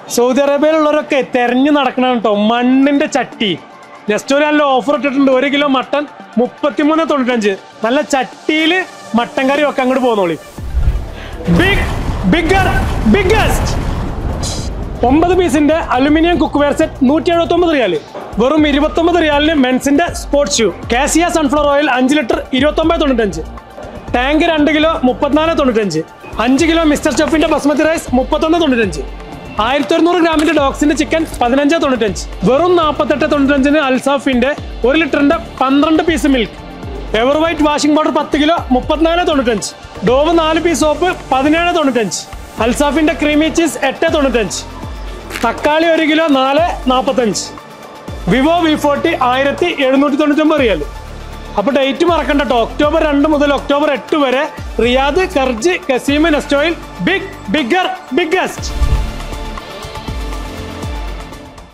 Saudi അറേബ്യയിലുള്ളവരൊക്കെ തെരഞ്ഞു നടക്കണം കേട്ടോ മണ്ണിന്റെ ചട്ടി നെസ്റ്റോയിൽ നല്ല ഓഫർ ഇട്ടിട്ടുണ്ട് ഒരു കിലോ മട്ടൺ മുപ്പത്തിമൂന്ന് തൊണ്ണൂറ്റഞ്ച് നല്ല ചട്ടിയിൽ മട്ടൻ കറി ഒക്കെ അങ്ങോട്ട് പോന്നോളി ബിഗ് ബിഗർ ബിഗ്ഗസ്റ്റ് ഒമ്പത് പീസിന്റെ അലുമിനിയം കുക്ക്വെയർ സെറ്റ് നൂറ്റി എഴുപത്തി ഒമ്പത് റിയാല് വെറും ഇരുപത്തൊമ്പത് റിയാലിന് മെൻസിന്റെ സ്പോർട്സ് ഷൂ കാസിയ സൺഫ്ലവർ ഓയിൽ അഞ്ച് ലിറ്റർ ഇരുപത്തി ഒമ്പത് തൊണ്ണൂറ്റഞ്ച് ടാങ്ക് രണ്ട് കിലോ മുപ്പത്തിനാല് തൊണ്ണൂറ്റഞ്ച് അഞ്ച് കിലോ മിസ്റ്റർ ഷെഫിന്റെ ബസ്മതി റൈസ് മുപ്പത്തൊന്ന് തൊണ്ണൂറ്റഞ്ച് ആയിരത്തി ഒരുന്നൂറ് ഗ്രാമിന്റെ ഡോക്സിന്റെ ചിക്കൻ പതിനഞ്ച് തൊണ്ണൂറ്റഞ്ച് വെറും നാൽപ്പത്തെട്ട് തൊണ്ണൂറ്റഞ്ചിന് അൽസാഫിന്റെ ഒരു ലിറ്ററിന്റെ പന്ത്രണ്ട് piece milk ever white washing powder പത്ത് കിലോ മുപ്പത്തിനാല് തൊണ്ണൂറ്റഞ്ച് ഡോവ് നാല് പീസ് സോപ്പ് പതിനേഴ് തൊണ്ണൂറ്റഞ്ച് അൽസാഫിന്റെ ക്രീമി ചീസ് എട്ട് തൊണ്ണൂറ്റഞ്ച് തക്കാളി ഒരു കിലോ നാല് നാൽപ്പത്തഞ്ച് വിവോ വി ഫോർട്ടി ആയിരത്തി എഴുന്നൂറ്റി തൊണ്ണൂറ്റൊമ്പത് റിയൽ അപ്പോൾ ഡേറ്റ് മറക്കണ്ട കേട്ടോ ഒക്ടോബർ രണ്ട് മുതൽ ഒക്ടോബർ എട്ട് വരെ റിയാദ് കർജ് കസീമ് നെസ്റ്റോയിൽ ബിഗ് ബിഗർ ബിഗ്ഗസ്റ്റ്